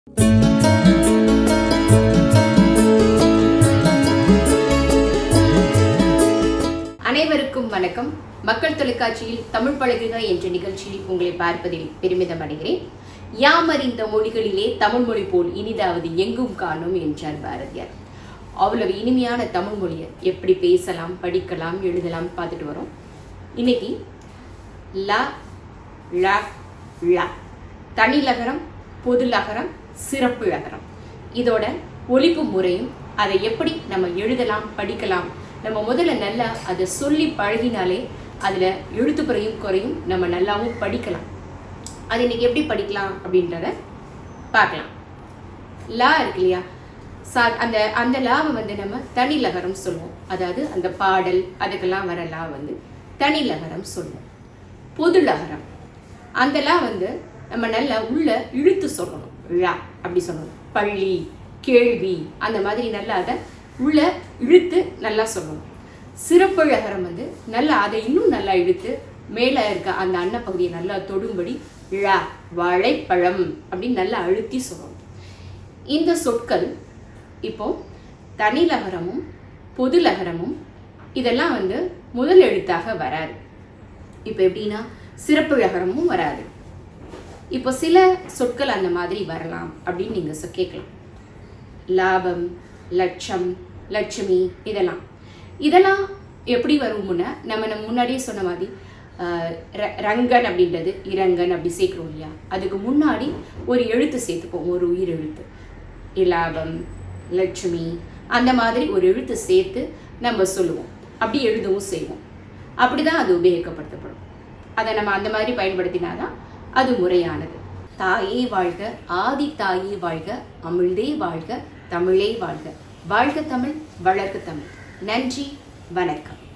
அனைவருக்கும் வணக்கம் மக்கள் தொலைக்காட்சியில் தமிழ் பழகுக என்ற நிகழ்ச்சியில் உங்களை பார்ப்பதில் பெருமிதம் அடைகிறேன் யாமறிந்த மொழிகளிலே தமிழ் மொழி போல் இனிதாவது எங்கும் காணும் என்றார் பாரதியார் அவ்வளவு இனிமையான தமிழ் மொழியை எப்படி பேசலாம் படிக்கலாம் எழுதலாம் பார்த்துட்டு வரோம் இன்னைக்கு ல ழ ழ தனிலகரம் பொதுலகரம் சிறப்பு லகரம் இதோட ஒலிப்பு முறையும் அதை எப்படி நம்ம எழுதலாம் படிக்கலாம் நம்ம முதல்ல நல்லா அதை சொல்லி பழகினாலே அதில் எழுத்துப்புறையும் குறையும் நம்ம நல்லாவும் படிக்கலாம் அது இன்னைக்கு எப்படி படிக்கலாம் அப்படின்றத பார்க்கலாம் லா இருக்கு இல்லையா சா அந்த அந்த லாவை வந்து நம்ம தனி லகரம் சொல்லுவோம் அதாவது அந்த பாடல் அதுக்கெல்லாம் வர லா வந்து தனி லகரம் சொல்லுவோம் பொது லகரம் அந்த லா வந்து நம்ம நல்லா உள்ள இழுத்து சொல்லணும் ழா அப்படி சொல்லணும் பள்ளி கேள்வி அந்த மாதிரி நல்லா அதை உள்ள இழுத்து நல்லா சொல்லணும் சிறப்பு லகரம் வந்து நல்லா அதை இன்னும் நல்லா இழுத்து மேலே இருக்க அந்த அன்னப்பகுதியை நல்லா தொடும்படி ழா வாழைப்பழம் அப்படின்னு நல்லா அழுத்தி சொல்லணும் இந்த சொற்கள் இப்போ தனிலகரமும் பொது லகரமும் இதெல்லாம் வந்து முதல் எழுத்தாக வராது இப்போ எப்படின்னா சிறப்பு லகரமும் வராது இப்போ சில சொற்கள் அந்த மாதிரி வரலாம் அப்படின்னு நீங்கள் சொ- கேட்கலாம் லாபம் லட்சம் லட்சுமி இதெல்லாம் இதெல்லாம் எப்படி வரும்னா நம்ம நம்ம முன்னாடியே சொன்ன மாதிரி ஆஹ், ர- ரங்கன் அப்படின்றது இரங்கன் அப்படி சேர்க்குறோம் இல்லையா அதுக்கு முன்னாடி ஒரு எழுத்து சேர்த்துப்போம் ஒரு உயிர் எழுத்து இலாபம் லட்சுமி அந்த மாதிரி ஒரு எழுத்து சேர்த்து நம்ம சொல்லுவோம் அப்படி எழுதவும் செய்வோம் அப்படிதான் அது உபயோகப்படுத்தப்படும் அதை நம்ம அந்த மாதிரி பயன்படுத்தினாதான் அது முறையானது தாயே வாழ்க ஆதி தாயே வாழ்க அமிழ்தே வாழ்க தமிழே வாழ்க வாழ்க தமிழ் வளர்க தமிழ் நன்றி வணக்கம்